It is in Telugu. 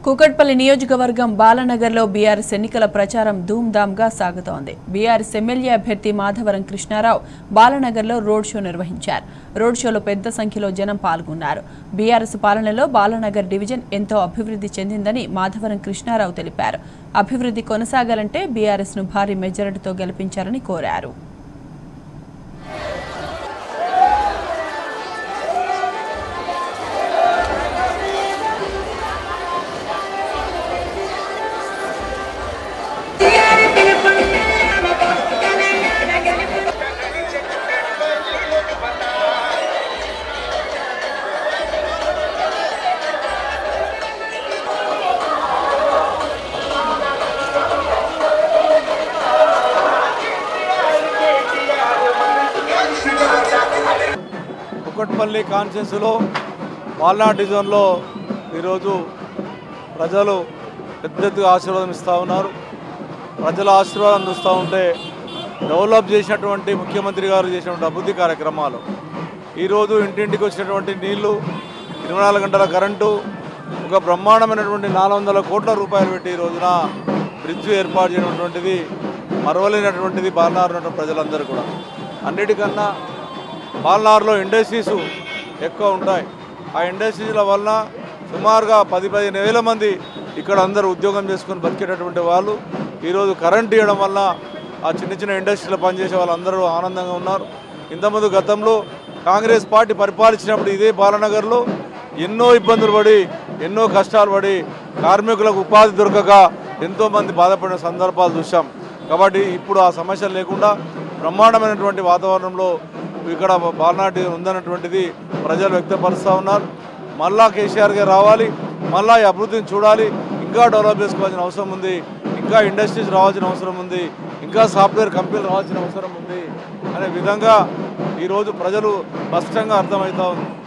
కూకట్పల్లి నియోజకవర్గం బాలనగర్లో బీఆర్ఎస్ ఎన్నికల ప్రచారం ధూమ్ధామ్గా సాగుతోంది బీఆర్ఎస్ ఎమ్మెల్యే అభ్యర్థి మాధవరం కృష్ణారావు బాలనగర్లో రోడ్ షో నిర్వహించారు రోడ్ షోలో పెద్ద సంఖ్యలో జనం పాల్గొన్నారు బీఆర్ఎస్ పాలనలో బాలనగర్ డివిజన్ ఎంతో అభివృద్ధి చెందిందని మాధవరం కృష్ణారావు తెలిపారు అభివృద్ధి కొనసాగాలంటే బీఆర్ఎస్ను భారీ మెజారిటీతో గెలిపించాలని కోరారు కుక్కట్పల్లి కాన్స్టిట్యూన్సీలో వాల్నాడ్ డివిజన్లో ఈరోజు ప్రజలు పెద్ద ఎత్తుగా ఆశీర్వాదం ఇస్తూ ఉన్నారు ప్రజల ఆశీర్వాదం చూస్తూ ఉంటే డెవలప్ చేసినటువంటి ముఖ్యమంత్రి గారు చేసినటువంటి అభివృద్ధి కార్యక్రమాలు ఈరోజు ఇంటింటికి వచ్చినటువంటి నీళ్లు ఇరవై నాలుగు గంటల కరెంటు ఒక బ్రహ్మాండమైనటువంటి నాలుగు వందల కోట్ల రూపాయలు పెట్టి ఈ రోజున బ్రిడ్జ్ ఏర్పాటు చేయనటువంటిది మరవలేనటువంటిది బాలనారు ఉన్నటువంటి ప్రజలందరూ కూడా అన్నిటికన్నా పాల్నారులో ఇండస్ట్రీస్ ఎక్కువ ఉంటాయి ఆ ఇండస్ట్రీల వలన సుమారుగా పది పదిహేను వేల మంది ఇక్కడ అందరూ ఉద్యోగం చేసుకొని బతికేటటువంటి వాళ్ళు ఈరోజు కరెంట్ ఇవ్వడం వల్ల ఆ చిన్న చిన్న ఇండస్ట్రీలో పనిచేసే వాళ్ళందరూ ఆనందంగా ఉన్నారు ఇంతకుముందు గతంలో కాంగ్రెస్ పార్టీ పరిపాలించినప్పుడు ఇదే బాలనగర్లో ఎన్నో ఇబ్బందులు పడి ఎన్నో కష్టాలు పడి కార్మికులకు ఉపాధి దొరకక ఎంతోమంది బాధపడిన సందర్భాలు చూసాం కాబట్టి ఇప్పుడు ఆ సమస్య లేకుండా బ్రహ్మాండమైనటువంటి వాతావరణంలో ఇక్కడ బాలనాటి ఉందన్నటువంటిది ప్రజలు వ్యక్తపరుస్తూ ఉన్నారు మళ్ళా కేసీఆర్ గారు రావాలి మళ్ళా ఈ అభివృద్ధిని చూడాలి ఇంకా డెవలప్ చేసుకోవాల్సిన అవసరం ఉంది ఇంకా ఇండస్ట్రీస్ రావాల్సిన అవసరం ఉంది ఇంకా సాఫ్ట్వేర్ కంపెనీలు రావాల్సిన అవసరం ఉంది అనే విధంగా ఈరోజు ప్రజలు స్పష్టంగా అర్థమవుతా ఉంది